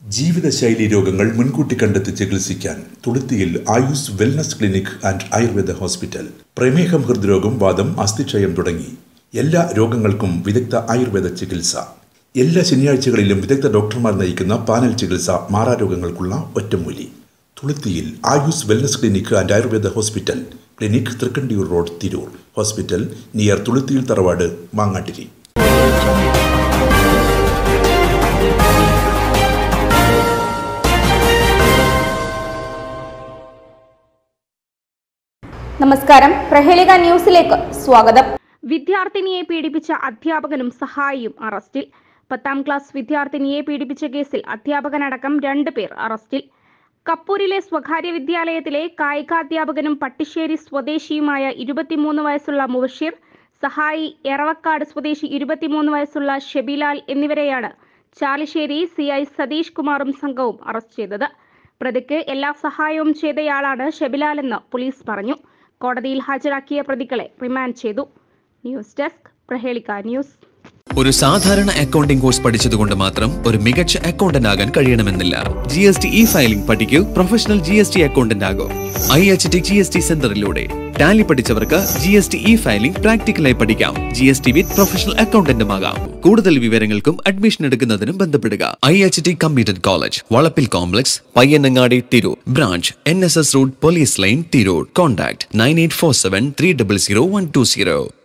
ജീവിതശൈലി രോഗങ്ങൾ മുൻകൂട്ടി കണ്ടെത്തി ചികിത്സിക്കാൻ തുളുത്തിയിൽ Ayus wellness clinic and Ayurveda hospital പ്രമേഹം ഹൃദ്രോഗം വാദം അസ്ഥിക്ഷയം തുടങ്ങി എല്ലാ രോഗങ്ങൾക്കും വിദഗ്ധ ആയുർവേദ ചികിത്സ എല്ലാ ശനിയാഴ്ചകളിലും വിദഗ്ധ ഡോക്ടർമാർ നയിക്കുന്ന പാനൽ ചികിത്സ മാറാരോഗങ്ങൾക്കുള്ള ഒറ്റമൂലി തുളുത്തിയിൽ Ayus wellness clinic and Ayurveda hospital clinic Thrikkandiyur road Tirur hospital near തുളുത്തിയിൽ തറവാട് മാങ്ങാട്ടിരി നമസ്കാരം പ്രഹേളിക ന്യൂസിലേക്ക് സ്വാഗതം വിദ്യാർത്ഥിനിയെ പീഡിപ്പിച്ച അധ്യാപകനും സഹായിയും അറസ്റ്റിൽ പത്താം ക്ലാസ് വിദ്യാർത്ഥിനിയെ പീഡിപ്പിച്ച കേസിൽ അധ്യാപകനടക്കം രണ്ടുപേർ അറസ്റ്റിൽ കപ്പൂരിലെ സ്വകാര്യ വിദ്യാലയത്തിലെ കായികാധ്യാപകനും പട്ടിശ്ശേരി സ്വദേശിയുമായ ഇരുപത്തിമൂന്ന് വയസ്സുള്ള മുബഷീർ സഹായി എറവക്കാട് സ്വദേശി ഇരുപത്തിമൂന്ന് വയസ്സുള്ള ഷെബിലാൽ എന്നിവരെയാണ് ചാലിശ്ശേരി സി ഐ സതീഷ് കുമാറും സംഘവും അറസ്റ്റ് ചെയ്തത് പ്രതിക്ക് എല്ലാ സഹായവും ചെയ്തയാളാണ് ഷെബിലാലെന്ന് പോലീസ് പറഞ്ഞു കോടതിയിൽ ഹാജരാക്കിയ പ്രതികളെ റിമാൻഡ് ചെയ്തു ന്യൂസ് ഡെസ്ക് പ്രഹേളിക ന്യൂസ് ഒരു സാധാരണ അക്കൗണ്ടിംഗ് കോഴ്സ് പഠിച്ചതുകൊണ്ട് മാത്രം ഒരു മികച്ച അക്കൗണ്ടന്റ് ആകാൻ കഴിയണമെന്നില്ല G S T E filing പഠിക്കൂ professional G S T accountant ആകും I H T G S T സെന്ററിലൂടെ ടാലി പഠിച്ചവർക്ക് G S T E filing പ്രാക്ടിക്കലായി പഠിക്കാം G S T with professional അക്കൗണ്ടന്റും ആകാം കൂടുതൽ വിവരങ്ങൾക്കും അഡ്മിഷൻ എടുക്കുന്നതിനും ബന്ധപ്പെടുക I H T computer college Valappil complex Payyanangadi Tirur branch N S S road police line Tirur contact nine eight four seven three double zero one two zero